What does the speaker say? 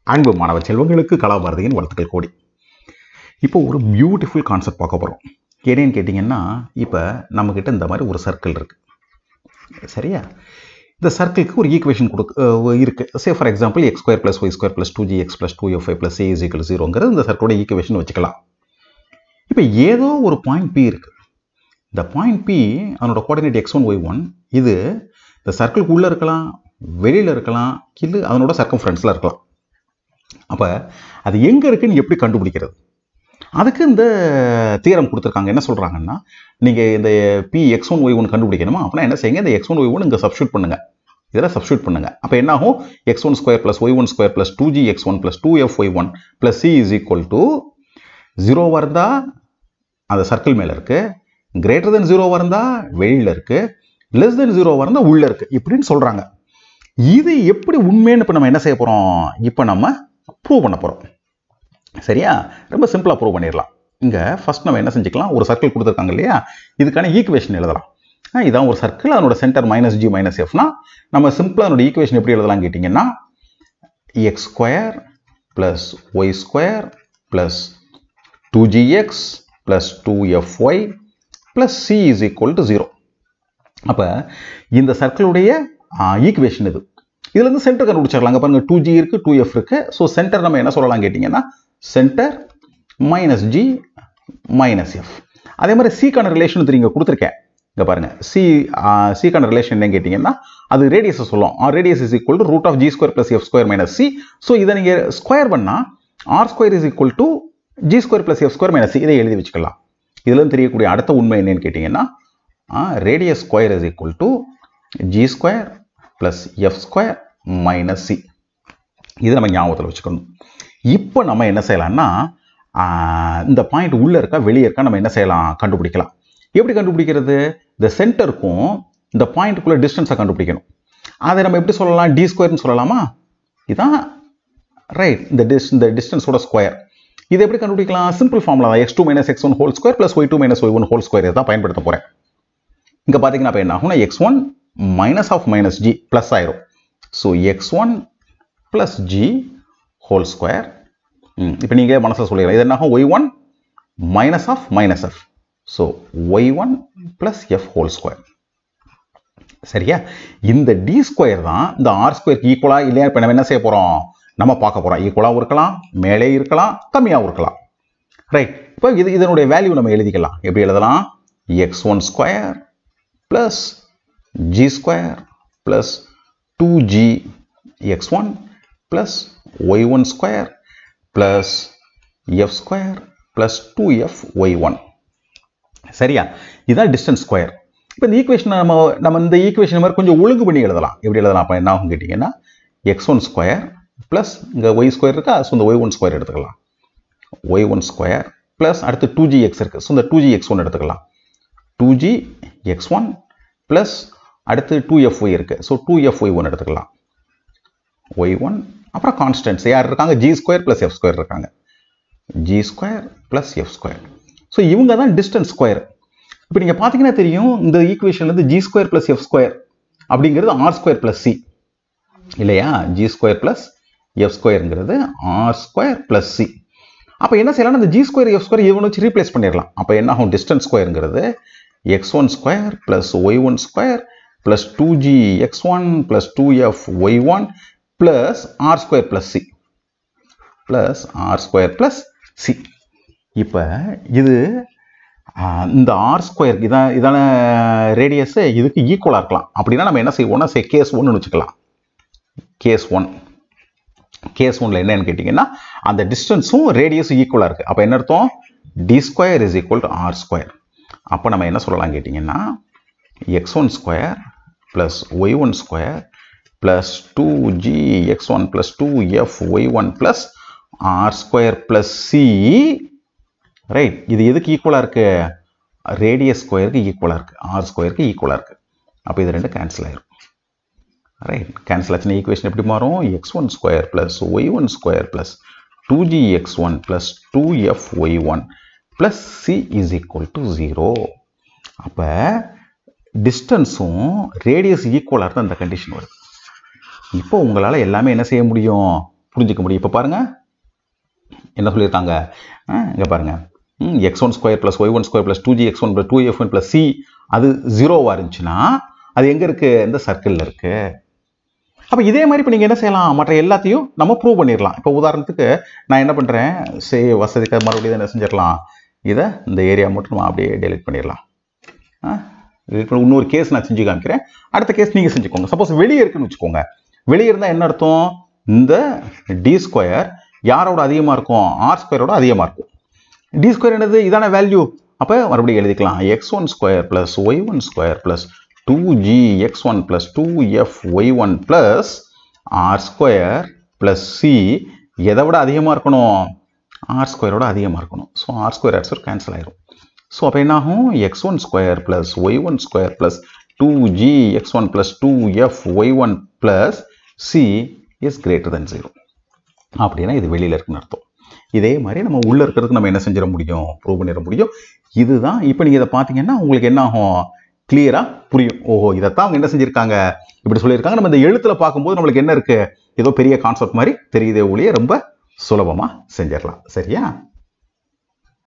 அன்பு மாணவ செல்வங்களுக்கு கலாபாரதியின் வாழ்த்துக்கள் கோடி இப்போ ஒரு பியூட்டிஃபுல் கான்செப்ட் பார்க்க போகிறோம் என்னன்னு கேட்டிங்கன்னா இப்போ நம்மக்கிட்ட இந்த மாதிரி ஒரு சர்க்கிள் இருக்குது சரியா இந்த சர்க்கிளுக்கு ஒரு ஈக்குவேஷன் கொடுக்கு இருக்குது say for example x square plus y square plus two g x plus two f I plus A is equal ஜீரோங்கிறது இந்த சர்க்கிளோட ஈக்குவேஷன் வச்சுக்கலாம் இப்போ ஏதோ ஒரு பாயிண்ட் பி இருக்குது இந்த பாயிண்ட் பி அதனோட coordinate x one y one இது இந்த சர்க்கிளுக்கு உள்ளே இருக்கலாம் வெளியில் இருக்கலாம் இல்லை அதனோட சர்க்கம்ஃபரன்ஸில் இருக்கலாம் அப்போ அது எங்கே இருக்குன்னு எப்படி கண்டுபிடிக்கிறது அதுக்கு இந்த தீரம் கொடுத்துருக்காங்க என்ன சொல்கிறாங்கன்னா நீங்கள் இந்த P x one y one கண்டுபிடிக்கணுமா அப்படின்னா என்ன செய்யுங்க இந்த எக்ஸ் ஒன் ஒய் ஒன் இங்கே சப்ஸ்டியூட் பண்ணுங்கள் இதில் சப்ஸ்டியூட் பண்ணுங்க அப்போ என்ன ஆகும் x one square plus y one square plus two g x one plus two f y one plus c is equal to ஜீரோவாக இருந்தால் அந்த சர்க்கிள் மேலே இருக்குது கிரேட்டர் தென் ஜீரோவாக இருந்தால் வெளியில் இருக்குது லெஸ் தென் ஜீரோவாக இருந்தால் உள்ளே இருக்குது இப்படின்னு சொல்கிறாங்க இது எப்படி உண்மைன்னு இப்போ நம்ம என்ன செய்ய போகிறோம் இப்போ நம்ம ப்ரூவ் பண்ண போகிறோம் சரியா ரொம்ப சிம்பிளாக ப்ரூவ் பண்ணிடலாம் இங்கே ஃபஸ்ட் நம்ம என்ன செஞ்சுக்கலாம் ஒரு சர்க்கிள் கொடுத்துருக்காங்க இல்லையா இதுக்கான ஈக்குவேஷன் எழுதலாம் ஆ, இதான் ஒரு சர்க்கிள் அதனோட சென்டர் மைனஸ் ஜி மைனஸ் எஃப்னா நம்ம சிம்பிளாக அதனோட ஈக்குவேஷன் எப்படி எழுதலாம் கேட்டிங்கன்னா x square plus y square plus two g x plus two f y plus c is equal to zero அப்போ இந்த சர்க்கிளுடைய ஈக்குவேஷன் இது இதுலேருந்து சென்டர் கண்டுபிடிச்சிடலாம் அங்கே பாருங்க டூ ஜி இருக்குது டூ எஃப் இருக்குது ஸோ சென்டர் நம்ம என்ன சொல்லலாம் கேட்டிங்கன்னா centre minus g minus f அதே மாதிரி சிக்கான ரிலேஷன் தெரியுங்க கொடுத்துருக்கேன் இங்கே பாருங்க சி சிக்கான ரிலேஷன் என்ன கேட்டிங்கன்னா அது ரேடியஸை சொல்லும் R radius is equal to root of g square plus f square minus c so இதை நீங்கள் ஸ்கொயர் பண்ணால் R square is equal to g square plus f square minus c இதை எழுதி வச்சுக்கலாம் இதுலேருந்து தெரியக்கூடிய அடுத்த உண்மை என்னன்னு கேட்டிங்கன்னா radius square is equal to g square plus f square minus c இது நம்ம ஞாபகத்தில் வச்சுக்கணும் இப்போ நம்ம என்ன செய்யலாம்னா ஆஹ், இந்த பாயிண்ட் உள்ளே இருக்கா வெளியே இருக்கா நம்ம என்ன செய்யலாம் கண்டுபிடிக்கலாம் எப்படி கண்டுபிடிக்கிறது இந்த சென்டருக்கும் இந்த பாயிண்ட்டுக்குள்ள டிஸ்டன்ஸை கண்டுபிடிக்கணும் அதை நம்ம எப்படி சொல்லலாம் டி ஸ்கொயர்னு சொல்லலாமா இதான் ரைட் இந்த டிஸ் இந்த டிஸ்டன்ஸோட ஸ்கொயர் இது எப்படி கண்டுபிடிக்கலாம் சிம்பிள் ஃபார்முலா தான் x two minus x one whole square plus y two minus y one whole square தான் பயன்படுத்த போகிறேன் இங்கே பார்த்தீங்கன்னா அப்போ என்ன ஆகும்னா x one minus of minus g plus ஆயிரும் so x one plus g whole square இப்போ நீங்கள் மனசில் சொல்லிடலாம் இது என்ன ஆகும் y one minus of minus f so y one plus f whole square சரியா இந்த டி ஸ்கொயர் தான் இந்த ஆர் ஸ்கொயருக்கு ஈக்குவலா இல்லையா இப்போ நம்ம என்ன செய்ய போகிறோம் நம்ம பார்க்க போகிறோம் ஈக்குவலாகவும் இருக்கலாம் மேலே இருக்கலாம் கம்மியாகவும் இருக்கலாம் ரைட் இப்போ இது இதனுடைய வேல்யூ நம்ம எழுதிக்கலாம் எப்படி எழுதலாம் x one square plus g square plus two g x one plus y one square plus f square plus two f y one சரியா இதுதான் டிஸ்டன்ஸ் ஸ்கொயர் இப்போ இந்த ஈக்குவேஷனை நம்ம நம்ம இந்த ஈக்குவேஷன் மாதிரி கொஞ்சம் ஒழுங்கு பண்ணி எழுதலாம் எப்படி எழுதலாம் அப்போ என்ன ஆகும் கேட்டிங்கன்னா எக்ஸ் ஒன் ஸ்கொயர் ப்ளஸ் இங்கே ஒய் ஸ்கொயர் இருக்கா ஸோ இந்த ஒய் ஒன் ஸ்கொயர் எடுத்துக்கலாம் ஒய் ஒன் ஸ்கொயர் ப்ளஸ் அடுத்து டூ ஜி எக்ஸ் இருக்குது ஸோ இந்த டூ ஜி எக்ஸ் ஒன் எடுத்துக்கலாம் two g x one plus அடுத்து டூ எஃப் ஒய் இருக்குது so two f y one எடுத்துக்கலாம் ஒய் ஒன் அப்புறம் கான்ஸ்டன்ட்ஸ் யார் இருக்காங்க g square plus f square இருக்காங்க g square plus f square so இவங்க தான் டிஸ்டன்ஸ் ஸ்கொயர் இப்போ நீங்கள் பார்த்தீங்கன்னா தெரியும் இந்த ஈக்குவேஷன்லேருந்து g square plus f square அப்படிங்கிறது ஆர் ஸ்கொயர் ப்ளஸ் சி இல்லையா ஜி ஸ்கொயர் ப்ளஸ் எஃப் ஸ்கொயருங்கிறது ஆர் ஸ்கொயர் ப்ளஸ் சி அப்போ என்ன செய்யலாம் இந்த ஜி ஸ்கொயர் எஃப் ஸ்கொயர் இவனை வச்சு ரீப்ளேஸ் பண்ணிடலாம் அப்போ என்ன ஆகும் டிஸ்டன்ஸ் ஸ்கொயருங்கிறது x one square plus y one square plus two g x one plus two f y one plus R square plus c plus R square plus c இப்போ இது ஆ, இந்த ஆர் ஸ்கொயர் இதான் இதான ரேடியஸு இதுக்கு ஈக்குவலாக இருக்கலாம் அப்படின்னா நம்ம என்ன செய்வோம்னா சே கேஸ் ஒன்னு வச்சுக்கலாம் கேஸ் ஒன் கேஸ் ஒன்ல என்னன்னு கேட்டிங்கன்னா அந்த டிஸ்டன்ஸும் ரேடியஸும் ஈக்குவலாக இருக்குது அப்போ என்ன அர்த்தம் D square is equal to R square அப்போ நம்ம என்ன சொல்லலாம் கேட்டிங்கன்னா x one square plus y one square plus two g x one plus two f y one plus R square plus c right இது எதுக்கு ஈக்குவலாக இருக்கு ரேடியஸ் ஸ்கொயருக்கு ஈக்குவலாக இருக்குது ஆர் ஸ்கொயருக்கு ஈக்குவலாக இருக்குது அப்போ இது ரெண்டு கேன்சல் ஆயிரும் ரைட் கேன்சல் ஆச்சுன்னா ஈக்குவேஷன் எப்படி மாறும் x one square plus y one square plus two g x one plus two f y one plus c is equal to zero அப்போ டிஸ்டன்ஸும் ரேடியஸ் ஈக்குவலாக இருந்தால் அந்த கண்டிஷன் வருது இப்போ உங்களால் எல்லாமே என்ன செய்ய முடியும் புரிஞ்சுக்க முடியும் இப்போ பாருங்க என்ன சொல்லியிருக்காங்க இங்கே பாருங்க x one square plus y one square plus two g x one plus two f one plus c அது ஜீரோவாக இருந்துச்சுன்னா அது எங்கே இருக்குது இந்த சர்க்கிளில் இருக்குது அப்போ இதே மாதிரி இப்போ நீங்கள் என்ன செய்யலாம் மற்ற எல்லாத்தையும் நம்ம ப்ரூவ் பண்ணிடலாம் இப்போ உதாரணத்துக்கு நான் என்ன பண்ணுறேன் சே வசதிக்கு மறுபடியும் என்ன செஞ்சிடலாம் இதை இந்த ஏரியா மட்டும் நம்ம அப்படியே டெலிட் பண்ணிடலாம் delete பண்ணி இன்னொரு கேஸ் நான் செஞ்சு காமிக்கிறேன் அடுத்த கேஸ் நீங்கள் செஞ்சுக்கோங்க சப்போஸ் வெளியே இருக்குன்னு வச்சுக்கோங்க வெளியே இருந்தால் என்ன அர்த்தம் இந்த டி ஸ்கொயர் யாரோட அதிகமாக இருக்கும் ஆர் ஸ்கொயரோட அதிகமாக இருக்கும் டி ஸ்கொயர் என்னது இதான வேல்யூ அப்போ மறுபடியும் எழுதிக்கலாம் x one square plus y one square plus two g x one plus two f y one plus R square plus c எதை விட அதிகமாக இருக்கணும் ஆர் ஸ்கொயரோட அதிகமாக இருக்கணும் so r square r square cancel ஆயிரும் ஸோ அப்போ என்னாகும் x one square plus y one square plus two g x one plus two f y one plus c is greater then zero அப்படின்னா இது வெளியில் இருக்குன்னு அர்த்தம் இதே மாதிரி நம்ம உள்ளே இருக்கிறதுக்கு நம்ம என்ன செஞ்சிட முடியும் ப்ரூவ் பண்ணிட முடியும் இதுதான் இப்போ நீங்கள் இதை பார்த்தீங்கன்னா உங்களுக்கு என்ன ஆகும் கிளியராக புரியும் ஓஹோ இதைத்தான் அவங்க என்ன செஞ்சுருக்காங்க இப்படி சொல்லியிருக்காங்க நம்ம இந்த எழுத்தில் பார்க்கும்போது நம்மளுக்கு என்ன இருக்குது ஏதோ பெரிய கான்செப்ட் மாதிரி தெரியுதே ஒழிய ரொம்ப சுலபமாக செஞ்சிடலாம் சரியா